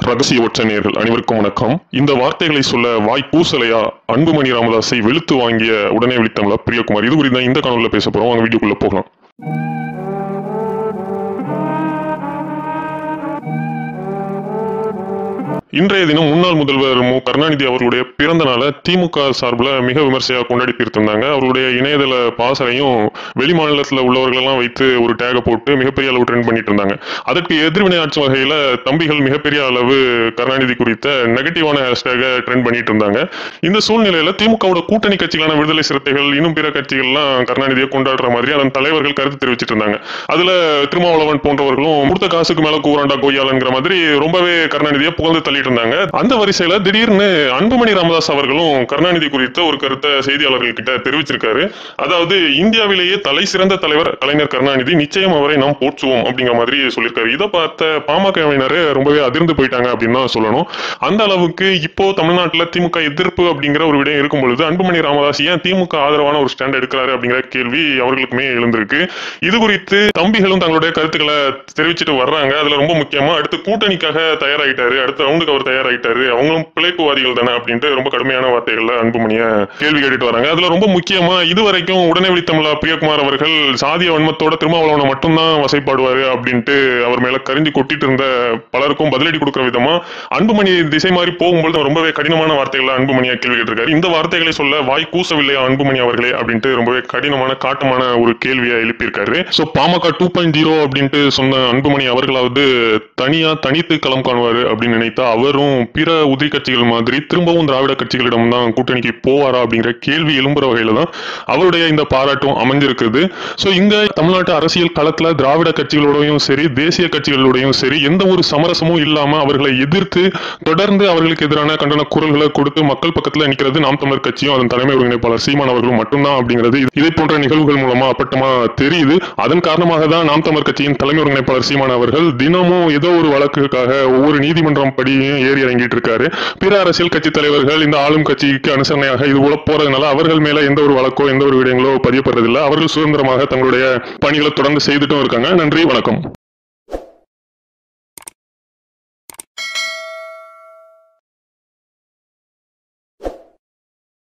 ரகசிய ஒற்ற நேர்கள் அனைவருக்கும் வணக்கம் இந்த வார்த்தைகளை சொல்ல வாய் பூசலையா அன்புமணி ராமதாஸை வெளுத்து வாங்கிய உடனே விழித்தமிழா பிரியகுமார் இது குறித்து தான் இந்த காணொலியில் பேச போறோம் வாங்க வீடியோக்குள்ள போகலாம் இன்றைய தினம் முன்னாள் முதல்வர் மு கருணாநிதி அவர்களுடைய பிறந்த நாளை திமுக சார்பில் மிக விமர்சையாக கொண்டாடி தீர்த்திருந்தாங்க அவருடைய இணையதள பாசறையும் வெளி மாநிலத்தில் உள்ளவர்களெல்லாம் வைத்து ஒரு டேகை போட்டு மிகப்பெரிய அளவு ட்ரெண்ட் பண்ணிட்டு இருந்தாங்க அதற்கு எதிர்வினை ஆற்றும் வகையில் தம்பிகள் மிகப்பெரிய அளவு கருணாநிதி குறித்த நெகட்டிவான ஹேஷ்டேகை ட்ரெண்ட் பண்ணிட்டு இருந்தாங்க இந்த சூழ்நிலையில திமுகவோட கூட்டணி கட்சிகளான விடுதலை சிறுத்தைகள் இன்னும் பிற கட்சிகள்லாம் கருணாநிதியை கொண்டாடுற மாதிரி அதன் தலைவர்கள் கருத்து தெரிவிச்சிட்டு இருந்தாங்க அதுல திருமாவளவன் போன்றவர்களும் கொடுத்த காசுக்கு மேல கூறாண்டா கொய்யாலங்கிற மாதிரி ரொம்பவே கருணாநிதியை புகழ்ந்து தள்ளிட்டு இருந்தாங்க அந்த வரிசையில திடீர்னு அன்புமணி ராமதாஸ் அவர்களும் கருணாநிதி குறித்த ஒரு கருத்தை செய்தியாளர்கள் கிட்ட தெரிவிச்சிருக்காரு அதாவது இந்தியாவிலேயே தலை சிறந்த தலைவர் கலைஞர் கருணாநிதி நிச்சயம் அவரை நாம் போற்றுவோம் அப்படிங்கிற மாதிரி சொல்லியிருக்காரு இதை பார்த்த பாமகவினர் ரொம்பவே அதிர்ந்து போயிட்டாங்க அப்படின்னு தான் சொல்லணும் அந்த அளவுக்கு இப்போ தமிழ்நாட்டுல திமுக எதிர்ப்பு அப்படிங்கிற ஒரு விடயம் இருக்கும் பொழுது அன்புமணி ராமதாஸ் ஏன் திமுக ஆதரவான ஒரு ஸ்டாண்ட் எடுக்கிறாரு அப்படிங்கிற கேள்வி அவர்களுக்குமே எழுந்திருக்கு இது குறித்து தம்பிகளும் தங்களுடைய கருத்துக்களை தெரிவிச்சிட்டு வர்றாங்க அதுல ரொம்ப முக்கியமா அடுத்து கூட்டணிக்காக தயாராயிட்டாரு அடுத்த ரவுண்டுக்கு அவர் தயாராயிட்டாரு அவங்களும் பிழைப்புவாதிகள் தானே அப்படின்ட்டு ரொம்ப கடுமையான வார்த்தைகள்ல அன்புமணிய கேள்வி கேட்டுட்டு வராங்க அதுல ரொம்ப முக்கியமா இதுவரைக்கும் உடனே விழித்தமிழா பிரியகுமார் அவர்கள் சாதிய வன்மத்தோட திருமாவளவனை மட்டும்தான் வசைப்பாடுவாரு அப்படின்ட்டு அவர் மேல கரிஞ்சு கொட்டிட்டு இருந்த பலருக்கும் பதிலடி கொடுக்குற விதமா அன்புமணி திசை மாறி போகும்பொழுது ரொம்பவே கடினமான வார்த்தைகள்ல அன்புமணியா கேள்வி கேட்டிருக்காரு இந்த வார்த்தைகளை சொல்ல வாய் கூசவில்லையா அன்புமணி அவர்களே அப்படின்ட்டு ரொம்பவே கடினமான காட்டமான ஒரு கேள்வியை எழுப்பியிருக்காரு so PMK two point zero அப்படின்ட்டு சொன்ன அன்புமணி அவர்களாவது தனியா தனித்து களம் காணுவாரு அப்படின்னு நினைத்தா அவரும் பிற உதிரி கட்சிகள் மாதிரி திரும்பவும் திராவிட கட்சிகளிடம் தான் கூட்டணிக்கு போவாரா அப்படிங்கிற கேள்வி எழும்புற வகையில தான் அவருடைய இந்த பாராட்டும் அமைஞ்சிருக்குது சோ இங்க தமிழ்நாட்டு அரசியல் களத்துல திராவிட கட்சிகளோடையும் சரி தேசிய கட்சிகளோடையும் சரி எந்த ஒரு சமரசமும் இல்லாம அவர்களை எதிர்த்து தொடர்ந்து அவர்களுக்கு எதிரான கண்டன குரல்களை கொடுத்து மக்கள் பக்கத்துல நிக்கிறது நாம் தமிழர் கட்சியும் அதன் தலைமை ஒருங்கிணைப்பாளர் சீமான் அவர்களும் மட்டும்தான் அப்படிங்கிறது இதை போன்ற நிகழ்வுகள் மூலமா அப்பட்டமா தெரியுது அதன் காரணமாக தான் நாம் தமிழர் கட்சியின் தலைமை ஒருங்கிணைப்பாளர் சீமான் அவர்கள் தினமும் ஏதோ ஒரு வழக்குக்காக ஒவ்வொரு நீதிமன்றம் படியும் ஏறி இறங்கிட்டு இருக்காரு பிற அரசியல் கட்சி தலைவர்கள் இந்த ஆளும் கட்சிக்கு அனுசரணையாக இது போல போறதுனால அவர்கள் மேல எந்த ஒரு வழக்கோ எந்த ஒரு விடயங்களோ பதியப்படுறதில்லை அவர்கள் சுதந்திரமாக தங்களுடைய பணிகளை தொடர்ந்து செய்துட்டும் இருக்காங்க நன்றி வணக்கம்